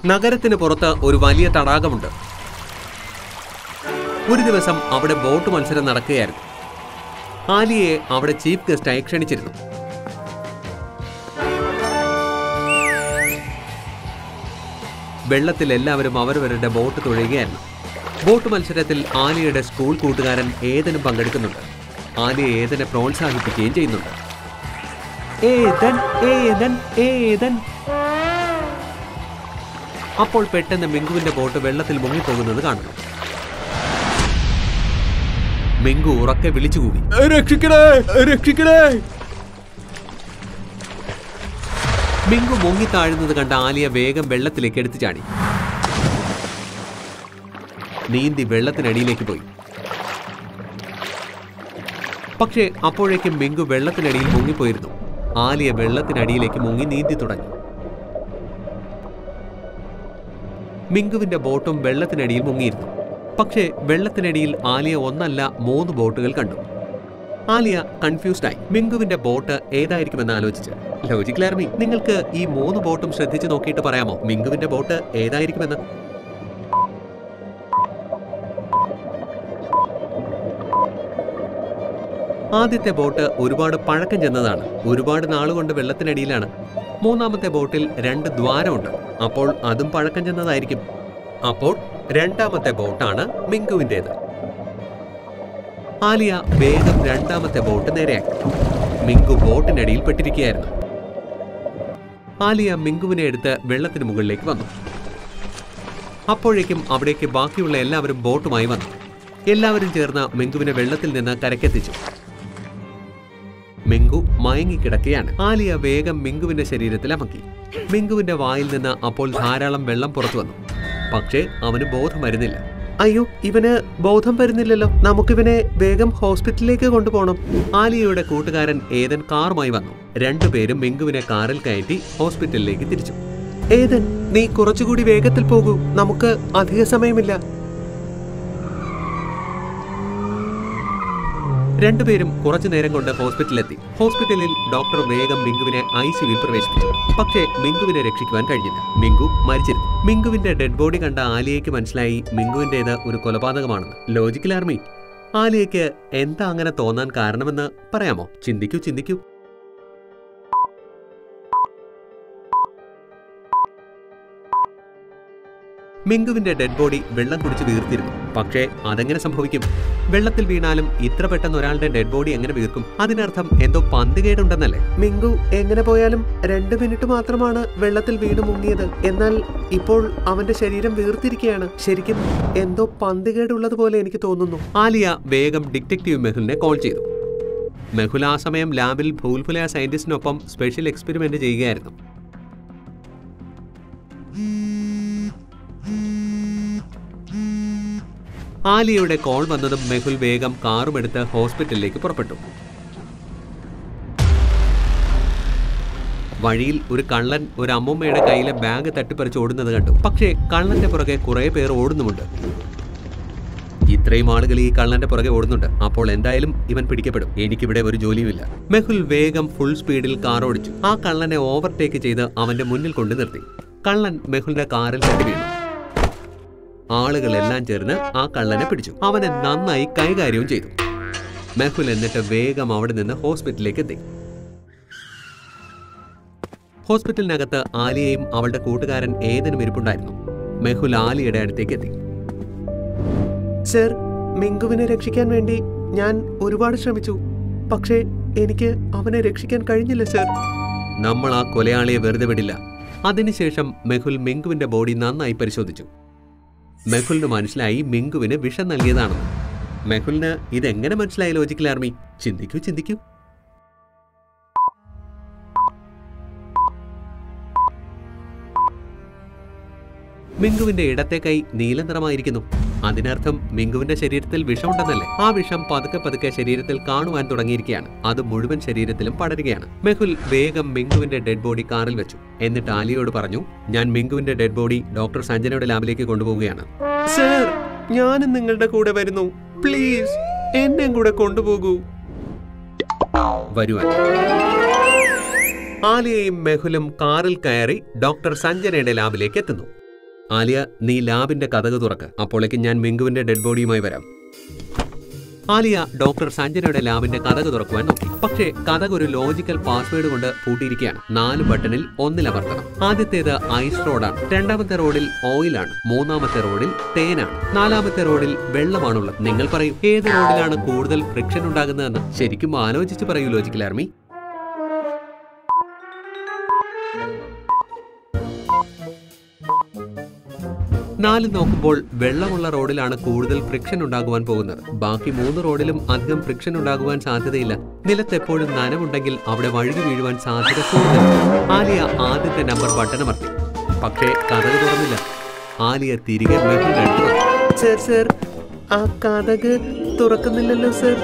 നഗരത്തിന് പുറത്ത് ഒരു വലിയ തടാകമുണ്ട് ഒരു ദിവസം അവിടെ ബോട്ട് മത്സരം നടക്കുകയായിരുന്നു ആലിയെ അവിടെ ചീഫ് ഗസ്റ്റായി ക്ഷണിച്ചിരുന്നു വെള്ളത്തിൽ എല്ലാവരും അവരവരുടെ ബോട്ട് തുഴയുകയായിരുന്നു ബോട്ട് മത്സരത്തിൽ ആലിയുടെ സ്കൂൾ കൂട്ടുകാരൻ ഏതനും പങ്കെടുക്കുന്നുണ്ട് ആലിയെ ഏതനെ പ്രോത്സാഹിപ്പിക്കുകയും ചെയ്യുന്നുണ്ട് ഏതൻ ഏതൻ ഏതൻ അപ്പോൾ പെട്ടെന്ന് മിങ്കുവിന്റെ ബോട്ട് വെള്ളത്തിൽ മുങ്ങിപ്പോകുന്നത് കാണുന്നു മിങ്കു ഉറക്കെ വിളിച്ചു കൂവി രക്ഷിക്കണേ രക്ഷിക്കണേ മിങ്കു മുങ്ങി താഴുന്നത് കണ്ട ആലിയ വേഗം വെള്ളത്തിലേക്ക് എടുത്തു ചാടി നീന്തി വെള്ളത്തിനടിയിലേക്ക് പോയി പക്ഷേ അപ്പോഴേക്കും മിങ്കു വെള്ളത്തിനടിയിൽ മുങ്ങിപ്പോയിരുന്നു ആലിയ വെള്ളത്തിനടിയിലേക്ക് മുങ്ങി നീന്തി തുടങ്ങി മിങ്കുവിന്റെ ബോട്ടും വെള്ളത്തിനടിയിൽ മുങ്ങിയിരുന്നു പക്ഷേ വെള്ളത്തിനടിയിൽ ആലിയ ഒന്നല്ല മൂന്ന് ബോട്ടുകൾ കണ്ടു ആലിയ കൺഫ്യൂസ്ഡ് ആയി മിങ്കുവിന്റെ ബോട്ട് ഏതായിരിക്കുമെന്ന് ആലോചിച്ച് ലോജിക്കൽ ആർമി നിങ്ങൾക്ക് ഈ മൂന്ന് ബോട്ടും ശ്രദ്ധിച്ചു നോക്കിയിട്ട് പറയാമോ മിങ്കുവിന്റെ ബോട്ട് ഏതായിരിക്കുമെന്ന് ആദ്യത്തെ ബോട്ട് ഒരുപാട് പഴക്കം ചെന്നതാണ് ഒരുപാട് നാളുകൊണ്ട് വെള്ളത്തിനടിയിലാണ് മൂന്നാമത്തെ ബോട്ടിൽ രണ്ട് ദ്വാരമുണ്ട് അപ്പോൾ അതും പഴക്കം ചെന്നതായിരിക്കും അപ്പോൾ രണ്ടാമത്തെ ബോട്ടാണ് മിങ്കുവിൻ്റെത് ആലിയ വേഗം രണ്ടാമത്തെ ബോട്ട് നേരെയാക്കി മിങ്കു ബോട്ടിനടിയിൽ പെട്ടിരിക്കുകയായിരുന്നു ആലിയ മിങ്കുവിനെ എടുത്ത് വെള്ളത്തിന് മുകളിലേക്ക് വന്നു അപ്പോഴേക്കും അവിടേക്ക് ബാക്കിയുള്ള എല്ലാവരും ബോട്ടുമായി വന്നു എല്ലാവരും ചേർന്ന് മിങ്കുവിനെ വെള്ളത്തിൽ നിന്ന് കരക്കെത്തിച്ചു മിങ്കു മയങ്ങിക്കിടക്കുകയാണ് ആലിയ വേഗം മിങ്കുവിന്റെ ശരീരത്തിൽ അമക്കി മിങ്കുവിന്റെ വായിൽ നിന്ന് അപ്പോൾ ധാരാളം വെള്ളം പുറത്തു വന്നു പക്ഷേ അവന് ബോധം വരുന്നില്ല അയ്യോ ഇവന് ബോധം വരുന്നില്ലല്ലോ നമുക്കിവനെ വേഗം ഹോസ്പിറ്റലിലേക്ക് കൊണ്ടുപോകണം ആലിയയുടെ കൂട്ടുകാരൻ ഏതൻ കാറുമായി വന്നു രണ്ടുപേരും മിങ്കുവിനെ കാറിൽ കയറ്റി ഹോസ്പിറ്റലിലേക്ക് തിരിച്ചു ഏതൻ നീ കുറച്ചുകൂടി വേഗത്തിൽ പോകൂ നമുക്ക് അധിക സമയമില്ല രണ്ടുപേരും കുറച്ചു നേരം കൊണ്ട് ഹോസ്പിറ്റലിലെത്തി ഹോസ്പിറ്റലിൽ ഡോക്ടർ വേഗം മിങ്കുവിനെ ഐ സിയുവിൽ പ്രവേശിപ്പിച്ചു പക്ഷേ മിങ്കുവിനെ രക്ഷിക്കുവാൻ കഴിഞ്ഞില്ല മിങ്കു മരിച്ചിരുന്നു മിങ്കുവിന്റെ ഡെഡ് ബോഡി കണ്ട ആലിയയ്ക്ക് മനസ്സിലായി മിങ്കുവിന്റേത് ഒരു കൊലപാതകമാണെന്ന് ലോജിക്കൽ ആർമി ആലിയയ്ക്ക് എന്താ അങ്ങനെ തോന്നാൻ കാരണമെന്ന് പറയാമോ ചിന്തിക്കൂ ചിന്തിക്കൂ മിങ്കുവിന്റെ ഡെഡ് ബോഡി വെള്ളം കുടിച്ച് വീർത്തിരുന്നു പക്ഷേ അതെങ്ങനെ സംഭവിക്കും വെള്ളത്തിൽ വീണാലും ഇത്ര പെട്ടെന്ന് ഒരാളുടെ ഡെഡ് ബോഡി എങ്ങനെ വീർക്കും അതിനർത്ഥം എന്തോ പന്തുകേടുണ്ടെന്നല്ലേ മിങ്കു എങ്ങനെ പോയാലും രണ്ട് മിനിറ്റ് മാത്രമാണ് വെള്ളത്തിൽ വീണ് മുങ്ങിയത് എന്നാൽ ഇപ്പോൾ അവന്റെ ശരീരം വീർത്തിരിക്കുകയാണ് ശരിക്കും എന്തോ പന്തുകേടുള്ളതുപോലെ എനിക്ക് തോന്നുന്നു ആലിയ വേഗം ഡിറ്റക്റ്റീവ് മെഹുലിനെ കോൾ ചെയ്തു മെഹുൽ ആ സമയം ലാബിൽ ഭൂൽഫുല സയന്റിസ്റ്റിനൊപ്പം സ്പെഷ്യൽ എക്സ്പെരിമെന്റ് ചെയ്യുകയായിരുന്നു ആലിയയുടെ കോൾ വന്നതും മെഹുൽ വേഗം കാറുമെടുത്ത് ഹോസ്പിറ്റലിലേക്ക് പുറപ്പെട്ടു വഴിയിൽ ഒരു കള്ളൻ ഒരു അമ്മൂമ്മയുടെ കയ്യിലെ ബാഗ് തട്ടിപ്പറിച്ച് ഓടുന്നത് കണ്ടു പക്ഷേ കള്ളന്റെ പുറകെ കുറെ പേർ ഓടുന്നുമുണ്ട് ഇത്രയും ആളുകൾ ഈ കള്ളന്റെ പുറകെ ഓടുന്നുണ്ട് അപ്പോൾ എന്തായാലും ഇവൻ പിടിക്കപ്പെടും എനിക്കിവിടെ ഒരു ജോലിയുമില്ല മെഹുൽ വേഗം ഫുൾ സ്പീഡിൽ കാർ ഓടിച്ചു ആ കള്ളനെ ഓവർടേക്ക് ചെയ്ത് അവന്റെ മുന്നിൽ കൊണ്ട് നിർത്തി കള്ളൻ മെഹുലിന്റെ കാറിൽ തട്ടി വീണു ആളുകളെല്ലാം ചേർന്ന് ആ കള്ളനെ പിടിച്ചു അവനെ നന്നായി കൈകാര്യവും ചെയ്തു മെഹുൽ എന്നിട്ട് വേഗം അവിടെ നിന്ന് ഹോസ്പിറ്റലിലേക്ക് എത്തി ഹോസ്പിറ്റലിനകത്ത് ആലിയയും അവളുടെ കൂട്ടുകാരൻ ഏതനും ഇരിപ്പുണ്ടായിരുന്നു മെഹുൽ ആലിയുടെ അടുത്തേക്ക് എത്തി സർ മിങ്കുവിനെ രക്ഷിക്കാൻ വേണ്ടി ഞാൻ ഒരുപാട് ശ്രമിച്ചു പക്ഷേ എനിക്ക് അവനെ രക്ഷിക്കാൻ കഴിഞ്ഞില്ല സർ നമ്മൾ ആ കൊലയാളിയെ വെറുതെ വിടില്ല അതിനുശേഷം മെഹുൽ മിങ്കുവിന്റെ ബോഡി നന്നായി പരിശോധിച്ചു മെഹുലിന് മനസ്സിലായി മിങ്കുവിന് വിഷം നൽകിയതാണെന്ന് മെഹുലിന് ഇതെങ്ങനെ മനസ്സിലായി ലോജിക്കൽ ആർമി ചിന്തിക്കൂ ചിന്തിക്കൂ മിങ്കുവിന്റെ ഇടത്തെ കൈ നീല നിറമായിരിക്കുന്നു അതിനർത്ഥം മിങ്കുവിന്റെ ശരീരത്തിൽ വിഷമുണ്ടെന്നല്ലേ ആ വിഷം പതുക്കെ പതുക്കെ ശരീരത്തിൽ കാണുവാൻ തുടങ്ങിയിരിക്കുകയാണ് അത് മുഴുവൻ ശരീരത്തിലും പടരുകയാണ് മെഹുൽ വേഗം മിങ്കുവിന്റെ ഡെഡ് ബോഡി കാറിൽ വെച്ചു എന്നിട്ട് ആലിയോട് പറഞ്ഞു ഞാൻ മിങ്കുവിന്റെ ഡെഡ് ബോഡി ഡോക്ടർ സഞ്ജനയുടെ ലാബിലേക്ക് കൊണ്ടുപോവുകയാണ് സർ ഞാനും നിങ്ങളുടെ കൂടെ വരുന്നു പ്ലീസ് എന്നെ കൂടെ കൊണ്ടുപോകൂ വരുവാൻ ആലിയയും മെഹുലും കാറിൽ കയറി ഡോക്ടർ സഞ്ജനയുടെ ലാബിലേക്ക് എത്തുന്നു ആലിയ നീ ലാബിന്റെ കഥക് തുറക്ക് അപ്പോഴേക്ക് ഞാൻ മിങ്കുവിന്റെ ഡെഡ് ബോഡിയുമായി വരാം ആലിയ ഡോക്ടർ സഞ്ജനയുടെ ലാബിന്റെ കഥക് തുറക്കുവാൻ നോക്കി പക്ഷേ കഥക് ഒരു ലോജിക്കൽ പാസ്വേഡ് കൊണ്ട് പൂട്ടിയിരിക്കുകയാണ് നാല് ബട്ടണിൽ ഒന്നിൽ അമർത്തണം ആദ്യത്തേത് ഐസ് റോഡാണ് രണ്ടാമത്തെ റോഡിൽ ഓയിലാണ് മൂന്നാമത്തെ റോഡിൽ തേനാണ് നാലാമത്തെ റോഡിൽ വെള്ളമാണുള്ളത് നിങ്ങൾ പറയും ഏത് റോഡിലാണ് കൂടുതൽ ഫ്രിക്ഷൻ ഉണ്ടാകുന്നതെന്ന് ശരിക്കും ആലോചിച്ച് പറയൂ ലോജിക്കൽ ആർമി നാല് നോക്കുമ്പോൾ വെള്ളമുള്ള റോഡിലാണ് കൂടുതൽ ഫ്രിക്ഷൻ ഉണ്ടാകുവാൻ പോകുന്നത് ബാക്കി മൂന്ന് റോഡിലും അധികം ഫ്രിക്ഷൻ ഉണ്ടാകുവാൻ സാധ്യതയില്ല നിലത്ത് എപ്പോഴും നനവുണ്ടെങ്കിൽ അവിടെ വഴുകി വീഴുവാൻ സാധ്യത കൂടുതൽ ആലിയ ആദ്യത്തെ നമ്പർ ബട്ടണമർത്തി പക്ഷേ കഥക് തുറന്നില്ല ആലിയ തിരികെ മെഹുലിന്റെ അടുത്ത് വന്നു സർ സർ ആ കഥക് തുറക്കുന്നില്ലല്ലോ സർ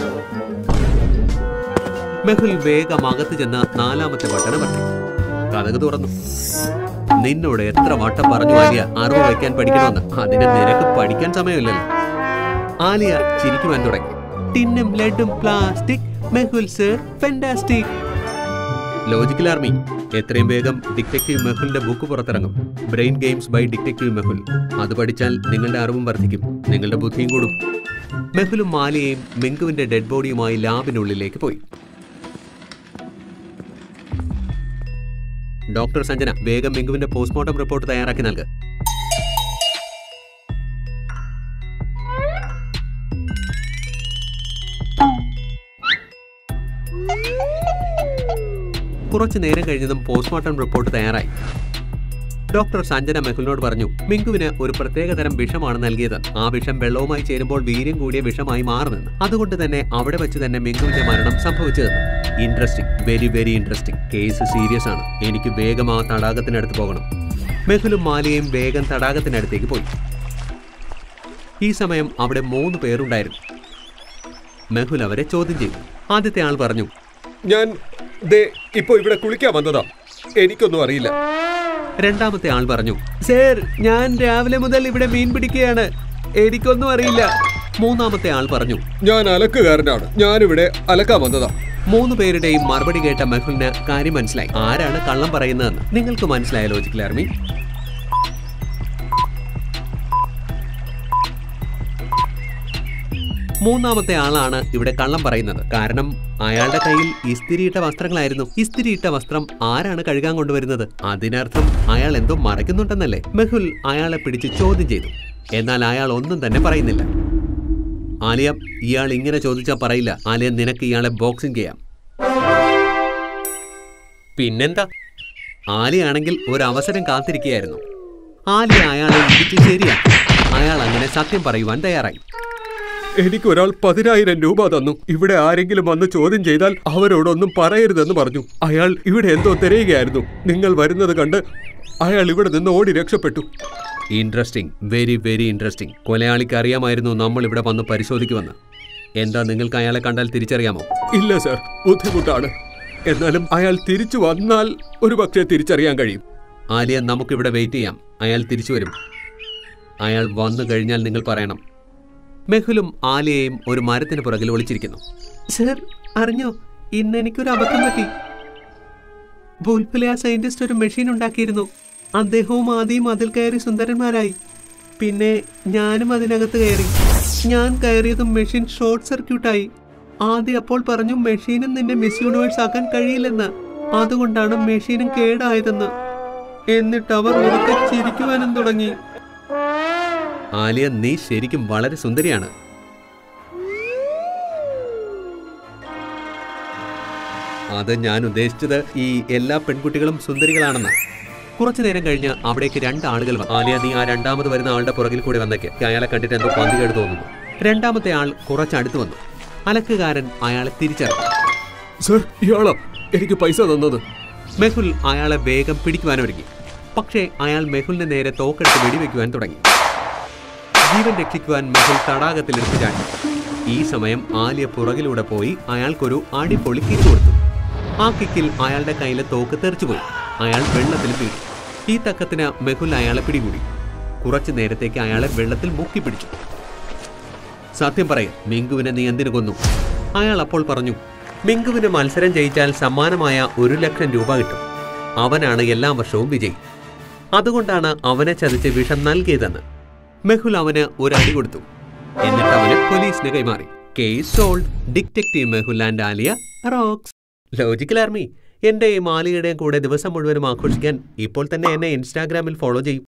മെഹുൽ വേഗം അകത്ത് ചെന്ന് നാലാമത്തെ ബട്ടണമർത്തി കഥക് തുറന്നു നിന്നോട് എത്ര വട്ടം പറഞ്ഞു ആലിയ അറിവ് വയ്ക്കാൻ പഠിക്കണമെന്ന് അതിന് നിനക്ക് പഠിക്കാൻ സമയമില്ലല്ലോ ആലിയ ചിരിക്കുവാൻ തുടങ്ങി ടിന്നും ലെഡും plastic Mehul sir fantastic logical army എത്രയും വേഗം ഡിറ്റക്റ്റീവ് മെഹുലിന്റെ ബുക്ക് പുറത്തിറങ്ങും brain games by detective Mehul അത് പഠിച്ചാൽ നിങ്ങളുടെ അറിവും വർദ്ധിക്കും നിങ്ങളുടെ ബുദ്ധിയും കൂടും മെഹുലും മാലിയയും മിങ്കുവിന്റെ ഡെഡ് ബോഡിയുമായി ലാബിനുള്ളിലേക്ക് പോയി ഡോക്ടർ സഞ്ജന വേഗം മിങ്കുവിന്റെ പോസ്റ്റ്മോർട്ടം റിപ്പോർട്ട് തയ്യാറാക്കി നൽകുക കുറച്ചു നേരം കഴിഞ്ഞതും പോസ്റ്റ്മോർട്ടം റിപ്പോർട്ട് തയ്യാറായി ഡോക്ടർ സഞ്ജന മെഹുലിനോട് പറഞ്ഞു മിങ്കുവിന് ഒരു പ്രത്യേകതരം വിഷമാണ് നൽകിയത് ആ വിഷം വെള്ളവുമായി ചേരുമ്പോൾ വീര്യം കൂടിയ വിഷമായി മാറുമെന്ന് അതുകൊണ്ട് തന്നെ അവിടെ വെച്ച് തന്നെ മിങ്കുവിന്റെ മരണം സംഭവിച്ചതെന്ന് interesting very very interesting case serious ആണ് എനിക്ക് വേഗം ആ തടാകത്തിനടുത്ത് പോകണം മെഹുലും മാലിയയും വേഗം തടാകത്തിനടുത്തേക്ക് പോയി ഈ സമയം അവിടെ മൂന്ന് പേരുണ്ടായിരുന്നു മെഹുൽ അവരെ ചോദ്യം ചെയ്തു ആദ്യത്തെ ആൾ പറഞ്ഞു ഞാൻ ദേ ഇപ്പൊ ഇവിടെ കുളിക്കാൻ വന്നതാ എനിക്കൊന്നും അറിയില്ല രണ്ടാമത്തെ ആൾ പറഞ്ഞു സർ ഞാൻ രാവിലെ മുതൽ ഇവിടെ മീൻ പിടിക്കുകയാണ് എനിക്കൊന്നും അറിയില്ല മൂന്നാമത്തെ ആൾ പറഞ്ഞു ഞാൻ അലക്കുകാരനാണ് ഞാനിവിടെ അലക്കാൻ വന്നതാ മൂന്ന് പേരുടെയും മറുപടി കേട്ട മെഹുലിന് കാര്യം മനസ്സിലായി ആരാണ് കള്ളം പറയുന്നതെന്ന് നിങ്ങൾക്ക് മനസ്സിലായ ലോജിക്കൽ ആർമി മൂന്നാമത്തെ ആളാണ് ഇവിടെ കള്ളം പറയുന്നത് കാരണം അയാളുടെ കയ്യിൽ ഇസ്തിരിയിട്ട വസ്ത്രങ്ങളായിരുന്നു ഇസ്തിരിയിട്ട വസ്ത്രം ആരാണ് കഴുകാൻ കൊണ്ടുവരുന്നത് അതിനർത്ഥം അയാൾ എന്തോ മറയ്ക്കുന്നുണ്ടെന്നല്ലേ മെഹുൽ അയാളെ പിടിച്ച് ചോദ്യം ചെയ്തു എന്നാൽ അയാൾ ഒന്നും തന്നെ പറയുന്നില്ല ആലിയ ഇയാൾ ഇങ്ങനെ ചോദിച്ചാൽ പറയില്ല ആലിയ നിനക്ക് ഇയാളെ ബോക്സിംഗ് ചെയ്യാം പിന്നെന്താ ആലിയാണെങ്കിൽ ഒരു അവസരം കാത്തിരിക്കുകയായിരുന്നു ആലിയ അയാളെ ഇടിച്ച് ശരിയാക്കി അയാൾ അങ്ങനെ സത്യം പറയുവാൻ തയ്യാറായി എനിക്ക് ഒരാൾ പതിനായിരം രൂപ തന്നു ഇവിടെ ആരെങ്കിലും വന്ന് ചോദ്യം ചെയ്താൽ അവരോടൊന്നും പറയരുതെന്ന് പറഞ്ഞു അയാൾ ഇവിടെ എന്തോ തിരയുകയായിരുന്നു നിങ്ങൾ വരുന്നത് കണ്ട് അയാൾ ഇവിടെ നിന്ന് ഓടി രക്ഷപ്പെട്ടു ഇൻട്രസ്റ്റിംഗ് വെരി വെരി ഇൻട്രസ്റ്റിംഗ് കൊലയാളിക്ക് അറിയാമായിരുന്നു നമ്മൾ ഇവിടെ വന്ന് പരിശോധിക്കുമെന്ന് എന്താ നിങ്ങൾക്ക് അയാളെ കണ്ടാൽ തിരിച്ചറിയാമോ ഇല്ല സർ ബുദ്ധിമുട്ടാണ് എന്നാലും അയാൾ തിരിച്ചു വന്നാൽ ഒരുപക്ഷെ തിരിച്ചറിയാൻ കഴിയും ആലിയ നമുക്കിവിടെ വെയിറ്റ് ചെയ്യാം അയാൾ തിരിച്ചു വരും അയാൾ വന്നു കഴിഞ്ഞാൽ നിങ്ങൾ പറയണം മെഹുലും ആലിയയും ഒരു മരത്തിന് പുറകിൽ ഒളിച്ചിരിക്കുന്നു സർ അറിഞ്ഞോ ഇന്ന് എനിക്കൊരു അബദ്ധം പറ്റി ബുൽഫിലെ ആ സയന്റിസ്റ്റ് ഒരു മെഷീൻ ഉണ്ടാക്കിയിരുന്നു അദ്ദേഹവും ആദ്യം അതിൽ കയറി സുന്ദരന്മാരായി പിന്നെ ഞാനും അതിനകത്ത് കയറി ഞാൻ കയറിയതും മെഷീൻ ഷോർട്ട് സർക്യൂട്ടായി ആദ്യം അപ്പോൾ പറഞ്ഞു മെഷീനും നിന്നെ മിസ് യൂണിവേഴ്സ് ആക്കാൻ കഴിയില്ലെന്ന് അതുകൊണ്ടാണ് മെഷീനും കേടായതെന്ന് എന്നിട്ട് അവർ ഉറക്കെ ചിരിക്കുവാനും തുടങ്ങി ആലിയ നീ ശരിക്കും വളരെ സുന്ദരിയാണ് അത് ഞാൻ ഉദ്ദേശിച്ചത് ഈ എല്ലാ പെൺകുട്ടികളും സുന്ദരികളാണെന്ന് കുറച്ചു നേരം കഴിഞ്ഞ് അവിടേക്ക് രണ്ട് ആളുകൾ വന്നു ആലിയ നീ ആ രണ്ടാമത് വരുന്ന ആളുടെ പുറകിൽ കൂടി വന്നേക്ക് അയാളെ കണ്ടിട്ട് എന്തോ പന്തികേട് തോന്നുന്നു രണ്ടാമത്തെ ആൾ കുറച്ചടുത്ത് വന്നു അലക്കുകാരൻ അയാളെ തിരിച്ചറിഞ്ഞു സർ ഇയാളാ എനിക്ക് പൈസ തന്നത് മെഹുൽ അയാളെ വേഗം പിടിക്കുവാനൊരുങ്ങി പക്ഷേ അയാൾ മെഹുലിന് നേരെ തോക്കെടുത്ത് വെടിവെക്കുവാൻ തുടങ്ങി ജീവൻ രക്ഷിക്കുവാൻ മെഹുൽ തടാകത്തിലെടുത്ത് ചാടി ഈ സമയം ആലിയ പുറകിലൂടെ പോയി അയാൾക്കൊരു അടിപൊളി കിക്ക് കൊടുത്തു ആ കിക്കിൽ അയാളുടെ കയ്യിലെ തോക്ക് തെറിച്ചുപോയി അയാൾ വെള്ളത്തിൽ വീണു ഈ തക്കത്തിന് മെഹുൽ അയാളെ പിടികൂടി കുറച്ചു നേരത്തേക്ക് അയാളെ വെള്ളത്തിൽ മുക്കി പിടിച്ചു സത്യം പറയും മിങ്കുവിനെ നീ എന്തിനു കൊന്നു അയാൾ അപ്പോൾ പറഞ്ഞു മിങ്കുവിന് മത്സരം ജയിച്ചാൽ സമ്മാനമായ ഒരു ലക്ഷം രൂപ കിട്ടും അവനാണ് എല്ലാ വർഷവും വിജയി അതുകൊണ്ടാണ് അവനെ ചതിച്ച് വിഷം നൽകിയതെന്ന് മെഹുൽ അവന് ഒരു അടി കൊടുത്തു എന്നിട്ട് അവന് പോലീസിന് കൈമാറി case solved detective Mehul and Aliya rocks logical army എന്റെ ഈ മാലിയുടെയും കൂടെ ദിവസം മുഴുവനും ആഘോഷിക്കാൻ ഇപ്പോൾ തന്നെ എന്നെ ഇൻസ്റ്റാഗ്രാമിൽ ഫോളോ ചെയ്യും